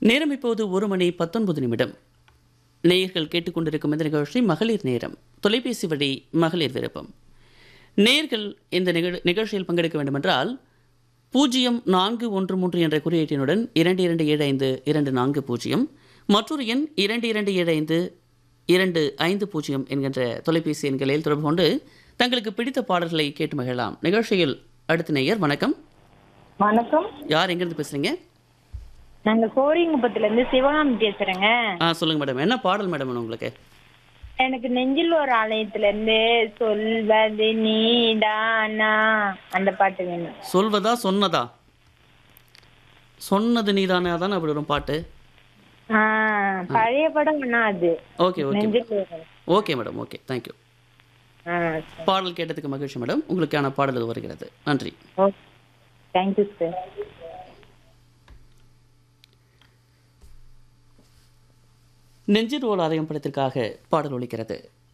நேரம் இப்போது ஒரு மணி பத்தொன்பது நிமிடம் நேயர்கள் கேட்டுக்கொண்டிருக்கும் இந்த நிகழ்ச்சி மகளிர் நேரம் தொலைபேசி வழி மகளிர் விருப்பம் நேயர்கள் இந்த நிகழ் நிகழ்ச்சியில் பங்கெடுக்க வேண்டுமென்றால் பூஜ்ஜியம் நான்கு ஒன்று மூன்று என்ற குறியீட்டினுடன் இரண்டு இரண்டு ஏழு ஐந்து இரண்டு நான்கு பூஜ்ஜியம் மற்றொரு எண் இரண்டு இரண்டு ஏழு ஐந்து இரண்டு ஐந்து பூஜ்ஜியம் என்கின்ற தொலைபேசி எண்களில் தொடர்பு கொண்டு தங்களுக்கு பிடித்த பாடல்களை கேட்டு மகிழலாம் நிகழ்ச்சியில் அடுத்த நேயர் வணக்கம் வணக்கம் யார் எங்கிருந்து பேசுறீங்க நாங்க கோரிங்குப்பத்துல இருந்து சிவகாமி பேசுறேங்க ஆ சொல்லுங்க மேடம் என்ன பாடல் மேடம் வேணும் உங்களுக்கு எனக்கு நெஞ்சில் ஒரு ஆலயத்துல இருந்து சொல்வது நீதானா அந்த பாட்டு வேணும் சொல்வதா சொன்னதா சொன்னது நீதானே அதானே அப்படி வரும் பாட்டு ஆ, பழைய படம் வேணா அது ஓகே ஓகே நெஞ்சில் ஒரு ஓகே மேடம் ஓகே தேங்க்யூ ஆ பாடல் கேட்டதுக்கு மகிழ்ச்சி மேடம் உங்களுக்கான பாடல் இது வருகிறது நன்றி ஓகே தேங்க்யூ சார் நெஞ்சில் ஓல் ஆலயம் படத்திற்காக பாடல் ஒலிக்கிறது